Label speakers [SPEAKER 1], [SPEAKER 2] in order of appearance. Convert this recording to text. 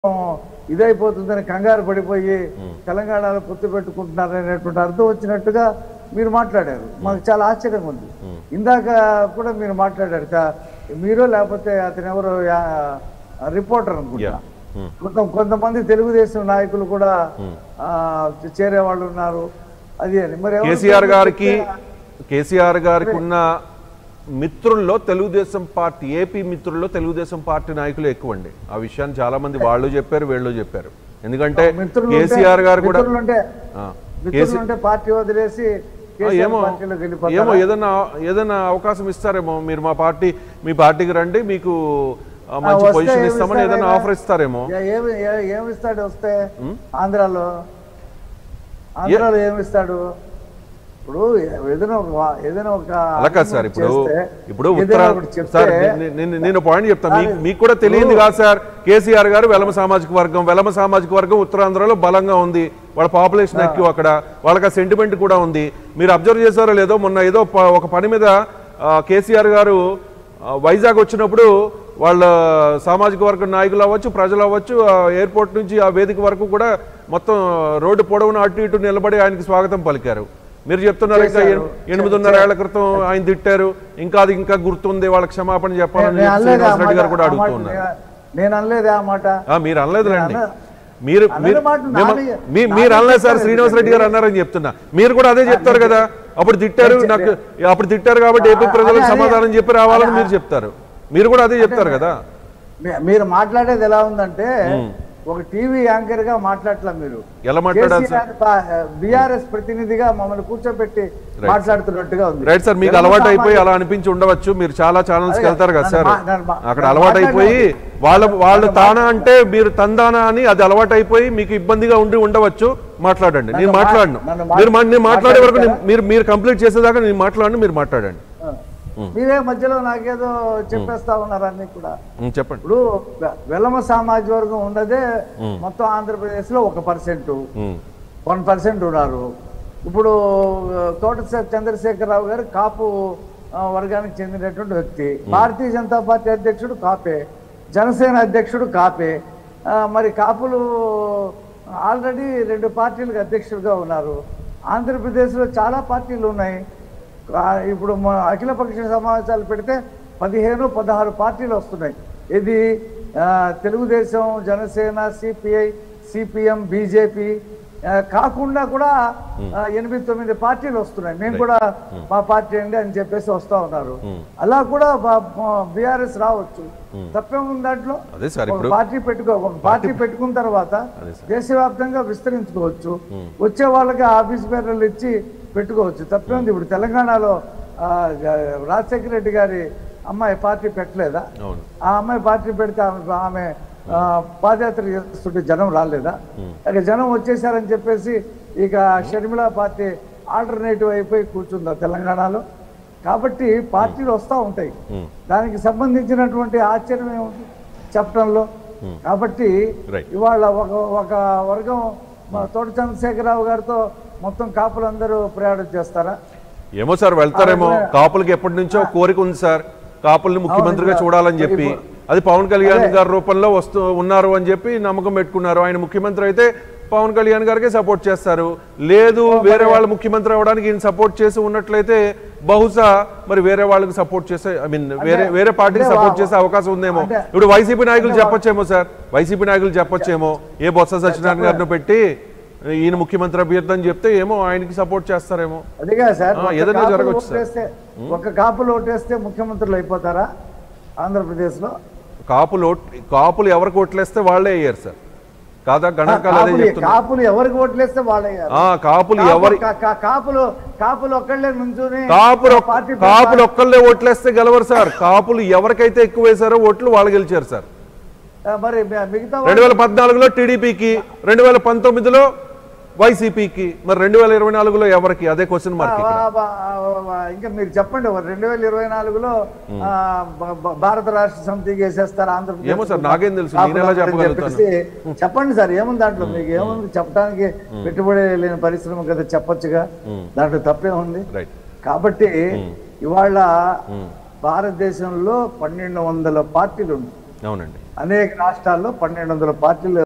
[SPEAKER 1] ఇదైపోతుందని కంగారు పడిపోయి తెలంగాణలో పొత్తు పెట్టుకుంటున్నారు అనేటువంటి అర్థం వచ్చినట్టుగా మీరు మాట్లాడారు మాకు చాలా ఆశ్చర్యంగా ఉంది ఇందాక కూడా మీరు మాట్లాడారు కా- మీరు లేకపోతే అతను ఎవరు రిపోర్టర్ అనుకుంటా
[SPEAKER 2] యా ఉమ్,
[SPEAKER 1] కొంత కొంతమంది తెలుగుదేశం నాయకులు కూడా ఆ, చేరే వాళ్ళు ఉన్నారు అది అని మరి ఎవరు
[SPEAKER 2] కేసీఆర్ గారికి కేసీఆర్ గారికి ఉన్న మిత్రుల్లో తెలుగుదేశం పార్టీ ఏపీ మిత్రుల్లో తెలుగుదేశం పార్టీ నాయకులు ఎక్కువ అండి ఆ విషయాన్ని చాలా మంది వాళ్ళు చెప్పారు వీళ్ళు చెప్పారు ఎందుకంటే
[SPEAKER 1] మిత్రులు ఉంటే-
[SPEAKER 2] కేసీఆర్ గారు కూడా
[SPEAKER 1] మిత్రులు ఉంటే
[SPEAKER 2] ఆ,
[SPEAKER 1] మిత్రులు ఉంటే పార్టీ వదిలేసి
[SPEAKER 2] ఆ,
[SPEAKER 1] కేసీఆర్
[SPEAKER 2] ఏమో
[SPEAKER 1] పార్టీలోకి వెళ్ళిపోతారా?
[SPEAKER 2] ఏమో ఏదైనా ఏదైనా అవకాశం ఇస్తారేమో మీరు మా పార్టీ మీ పార్టీకి రండి మీకు ఆ, మంచి
[SPEAKER 1] వస్తే
[SPEAKER 2] పొజిషన్
[SPEAKER 1] ఏమి
[SPEAKER 2] ఇస్తామని
[SPEAKER 1] ఇస్తారు
[SPEAKER 2] ఏదైనా
[SPEAKER 1] ఆయన?
[SPEAKER 2] ఆఫర్ ఇస్తారేమో
[SPEAKER 1] ఏ- ఏమి ఏ- ఏమి ఇస్తాడు వస్తే ఆంధ్రాలో ఆంధ్రాలో ఏమి ఇస్తాడు ఇప్పుడు ఏదైనా ఒక వా- ఏదైనా ఒక
[SPEAKER 2] అలా కాదు సార్ ఇప్పుడు
[SPEAKER 1] చేస్తే,
[SPEAKER 2] ఇప్పుడు
[SPEAKER 1] ఏదైనా
[SPEAKER 2] ఉత్తర
[SPEAKER 1] ఒకటి చెప్తే,
[SPEAKER 2] సార్ నే- నే- నేను పాయింట్ చెప్తాను మీకు మీకు కూడా తెలియదు కాదు సార్ కేసీఆర్ గారు వెలమ సామాజిక వర్గం వెలమ సామాజిక వర్గం ఉత్తరాంధ్రలో బలంగా ఉంది వాళ్ళ పాపులేషన్ ఎక్కువ అక్కడ వాళ్ళకి ఆ సెంటిమెంట్ కూడా ఉంది మీరు అబ్జర్వ్ చేశారో లేదో మొన్న ఏదో ప- ఒక పని మీద ఆ, కేసీఆర్ గారు ఆ, వైజాగ్ వచ్చినప్పుడు వాళ్ళ సామాజిక వర్గం నాయకులు అవ్వచ్చు ప్రజలు అవ్వచ్చు ఆ ఎయిర్పోర్ట్ నుంచి ఆ వేదిక వరకు కూడా మొత్తం రోడ్డు పొడవున అటు ఇటు నిలబడి ఆయనకి స్వాగతం పలికారు మీరు చెప్తున్నారు ఇంకా ఎన్- ఎనిమిదిన్నర ఏళ్ల క్రితం ఆయన తిట్టారు ఇంకా అది ఇంకా గుర్తుంది వాళ్ళ క్షమాపణ చెప్పాలని
[SPEAKER 1] నేను
[SPEAKER 2] చెప్పి
[SPEAKER 1] అనలేదు ఆ
[SPEAKER 2] శ్రీనివాస్ రెడ్డి గారు
[SPEAKER 1] మాట,
[SPEAKER 2] కూడా
[SPEAKER 1] ఆ
[SPEAKER 2] అడుగుతూ
[SPEAKER 1] మాట
[SPEAKER 2] ఉన్నారు
[SPEAKER 1] నేను- నేను అనలేదు ఆ మాట
[SPEAKER 2] ఆ, మీరు అనలేదులేండి
[SPEAKER 1] అన్న-
[SPEAKER 2] మీరు
[SPEAKER 1] అన్నది
[SPEAKER 2] మీరు-
[SPEAKER 1] మాట నా
[SPEAKER 2] మేము-
[SPEAKER 1] మీద-
[SPEAKER 2] మీ-
[SPEAKER 1] నా
[SPEAKER 2] మీరు
[SPEAKER 1] మీద
[SPEAKER 2] అనలేదు సార్
[SPEAKER 1] చెప్పారు
[SPEAKER 2] శ్రీనివాస్ రెడ్డి గారు అన్నారని చెప్తున్నా మీరు కూడా అదే చెప్తారు కదా అప్పుడు తిట్టారు నాకు అప్పుడు తిట్టారు కాబట్టి ఏపీ
[SPEAKER 1] అదే-
[SPEAKER 2] ప్రజలకు
[SPEAKER 1] అదే-
[SPEAKER 2] సమాధానం చెప్పి రావాలని మీరు చెప్తారు మీరు కూడా అదే చెప్తారు కదా
[SPEAKER 1] మీ- మీరు మాట్లాడేది ఎలా ఉందంటే ఒక టీవీ యాంకర్ గా మాట్లాడట్లా మీరు
[SPEAKER 2] ఎలా మాట్లాడాలి సార్
[SPEAKER 1] బిఆర్ఎస్ ప్రతినిధిగా మమ్మల్ని కూర్చోబెట్టి మాట్లాడుతున్నట్టుగా ఉంది
[SPEAKER 2] రైట్ సార్ మీకు
[SPEAKER 1] తెలుగు
[SPEAKER 2] అలవాటు అయిపోయి
[SPEAKER 1] సామాజిక-
[SPEAKER 2] అలా అనిపించి ఉండవచ్చు మీరు చాలా ఛానల్స్ కి
[SPEAKER 1] అదే,
[SPEAKER 2] వెళ్తారు కదా
[SPEAKER 1] నన్ను
[SPEAKER 2] సార్
[SPEAKER 1] మా- నన్ను మా-
[SPEAKER 2] అక్కడ
[SPEAKER 1] నన్ను
[SPEAKER 2] అలవాటు అయిపోయి
[SPEAKER 1] మాట్లాడినా-
[SPEAKER 2] వాళ్ళ వాళ్ళు తానా అంటే మీరు తందానా అని అది అలవాటు అయిపోయి మీకు ఇబ్బందిగా ఉండి ఉండవచ్చు మాట్లాడండి నేను
[SPEAKER 1] నన్ను మా-
[SPEAKER 2] మాట్లాడను
[SPEAKER 1] నన్ను మా-
[SPEAKER 2] మీరు మా- నేను మాట్లాడే వరకు నేను-
[SPEAKER 1] మాట్లాడతారా?
[SPEAKER 2] మీరు మీరు కంప్లీట్ చేసేదాకా నేను మాట్లాడండి మీరు మాట్లాడండి
[SPEAKER 1] మీరే మధ్యలో నాకేదో చెప్పేస్తా ఉన్నారు అన్ని కూడా
[SPEAKER 2] ఉం, చెప్పండి
[SPEAKER 1] ఇప్పుడు వె- వెలమ సామాజిక వర్గం ఉన్నదే మొత్తం ఆంధ్రప్రదేశ్ లో ఒక పర్సెంట్
[SPEAKER 2] ఉం,
[SPEAKER 1] వన్ పర్సెంట్ ఉన్నారు ఇప్పుడు ఆ, తోట చంద్రశేఖరరావు గారు కాపు ఆ, వర్గానికి చెందినటువంటి వ్యక్తి భారతీయ జనతా పార్టీ అధ్యక్షుడు కాపే జనసేన అధ్యక్షుడు కాపే ఆ, మరి కాపులు ఆల్రెడీ రెండు పార్టీలకు అధ్యక్షులుగా ఉన్నారు ఆంధ్రప్రదేశ్లో చాలా పార్టీలు ఉన్నాయి ఆ, ఇప్పుడు మన అఖిలపక్ష సమావేశాలు పెడితే పదిహేను పదహారు పార్టీలు వస్తున్నాయి ఇది ఆ, Telugu Desam Janasena CPI CPM BJP ఆ, కాకుండా కూడా ఆ, ఎనిమిది తొమ్మిది పార్టీలు వస్తున్నాయి మేము కూడా మా పార్టీ అండి అని చెప్పేసి వస్తా ఉన్నారు అలా కూడా బీఆర్ఎస్ రావచ్చు తప్పేముంది దాంట్లో
[SPEAKER 2] అదే సార్
[SPEAKER 1] ఒక
[SPEAKER 2] ఇప్పుడు
[SPEAKER 1] పార్టీ పెట్టుకో ఒక పార్టీ పెట్టుకున్న తర్వాత
[SPEAKER 2] అదే సార్.
[SPEAKER 1] దేశవ్యాప్తంగా విస్తరించుకోవచ్చు వచ్చే వాళ్ళకి ఆఫీస్ పేర్లు ఇచ్చి పెట్టుకోవచ్చు తప్పేముంది ఇప్పుడు తెలంగాణలో ఆ, గ- రాజశేఖర రెడ్డి గారి అమ్మాయి పార్టీ పెట్టలేదా
[SPEAKER 2] అవును
[SPEAKER 1] ఆ అమ్మాయి పార్టీ పెడితే ఆమె ఆమె ఆ, పాదయాత్ర చేస్తుంటే జనం రాలేదా ఇక జనం వచ్చేసారని చెప్పేసి ఇక షర్మిల పార్టీ ఆల్టర్నేటివ్ అయిపోయి కూర్చుందా తెలంగాణలో కాబట్టి పార్టీలు వస్తూ ఉంటాయి దానికి సంబంధించినటువంటి ఆశ్చర్యం ఏముంది చెప్పడంలో కాబట్టి
[SPEAKER 2] Right.
[SPEAKER 1] ఇవాళ ఒక ఒక వర్గం మా తోట చంద్రశేఖరరావు గారితో మొత్తం కాపులందరూ ప్రయాణం చేస్తారా
[SPEAKER 2] ఏమో సార్ వెళ్తారేమో కాపులకి ఎప్పటి నుంచో కోరిక ఉంది సార్ కాపుల్ని ముఖ్యమంత్రిగా
[SPEAKER 1] ఇప్పుడు-
[SPEAKER 2] చూడాలని చెప్పి
[SPEAKER 1] ఇప్పుడు-
[SPEAKER 2] అది పవన్ కళ్యాణ్
[SPEAKER 1] అదే.
[SPEAKER 2] గారి రూపంలో వస్తూ ఉన్నారు అని చెప్పి నమ్మకం పెట్టుకున్నారు ఆయన ముఖ్యమంత్రి అయితే పవన్ కళ్యాణ్ గారికి సపోర్ట్ చేస్తారు లేదు వేరే వాళ్ళు ముఖ్యమంత్రి అవ్వడానికి ఈయన సపోర్ట్ చేసి ఉన్నట్లయితే బహుశా మరి వేరే వాళ్ళకి సపోర్ట్ చేసే ఐ మీన్ వేరే వేరే పార్టీకి
[SPEAKER 1] అంటే
[SPEAKER 2] సపోర్ట్
[SPEAKER 1] వా-
[SPEAKER 2] చేసే అవకాశం ఉందేమో
[SPEAKER 1] అంటే-
[SPEAKER 2] ఇప్పుడు వైసీపీ నాయకులు చెప్పొచ్చేమో సార్ వైసీపీ నాయకులు చెప్పొచ్చేమో ఏ బొత్స సత్యనారాయణ గారిని పెట్టి ఈయన ముఖ్యమంత్రి అభ్యర్థి అని చెప్తే ఏమో ఆయనకి సపోర్ట్ చేస్తారేమో
[SPEAKER 1] అదిగా సార్
[SPEAKER 2] ఆ,
[SPEAKER 1] ఒక
[SPEAKER 2] ఏదైనా
[SPEAKER 1] కాపులు
[SPEAKER 2] జరగవచ్చు సార్.
[SPEAKER 1] ఓటేస్తే ఒక కాపులు ఓటేస్తే ముఖ్యమంత్రులు అయిపోతారా ఆంధ్రప్రదేశ్ లో
[SPEAKER 2] కాపులు ఓట్- కాపులు ఎవరికి ఓట్లేస్తే వాళ్ళే అయ్యారు సార్ కాదా గణాంకాలు అదే
[SPEAKER 1] కాపులు
[SPEAKER 2] చెప్తున్నా
[SPEAKER 1] కాపులు ఎవరికి ఓట్లేస్తే వాళ్ళయ్యారు
[SPEAKER 2] ఆ కాపులు ఎవరి
[SPEAKER 1] కాపులు కాపులు ఒక్కళ్ళే నుంచుని
[SPEAKER 2] కాపులు ఒక్-
[SPEAKER 1] పార్టీ
[SPEAKER 2] కాపులు ఒక్కళ్ళే ఓట్లేస్తే గెలవరు సార్ కాపులు ఎవరికైతే ఎక్కువ వేశారో ఓట్లు వాళ్ళు గెలిచారు సార్
[SPEAKER 1] ఆ, మరి మి- మిగతా వాళ్ళు-
[SPEAKER 2] రెండు వేల పద్నాలుగులో టీడీపీకి రెండు వేల పంతొమ్మిదిలో వైసీపీకి మరి రెండు వేల ఇరవై నాలుగులో ఎవరికి అదే క్వశ్చన్ మార్క్ ఇక్కడ
[SPEAKER 1] ఆ, బా- ఆ, ఇంకా మీరు చెప్పండి రెండు వేల ఇరవై నాలుగులో ఆ, బ- బ- భారత రాష్ట్ర సమితికి వేసేస్తారు ఆంధ్రప్రదేశ్
[SPEAKER 2] ఏమో సార్, నాకేం తెలుసు? నేను ఎలా
[SPEAKER 1] కాపులందరూ
[SPEAKER 2] చెప్పగలుగుతాను?
[SPEAKER 1] చెప్పేసి చెప్పండి సార్ ఏముంది దాంట్లో మీకు ఏముంది చెప్పడానికి పెట్టుబడి లేని పరిశ్రమ కదా చెప్పొచ్చుగా దాంట్లో తప్పే ఉంది
[SPEAKER 2] రైట్
[SPEAKER 1] కాబట్టి ఇవాళ భారతదేశంలో పన్నెండు వందల పార్టీలు ఉన్నాయి
[SPEAKER 2] అవునండి
[SPEAKER 1] అనేక రాష్ట్రాల్లో పన్నెండు వందల పార్టీలు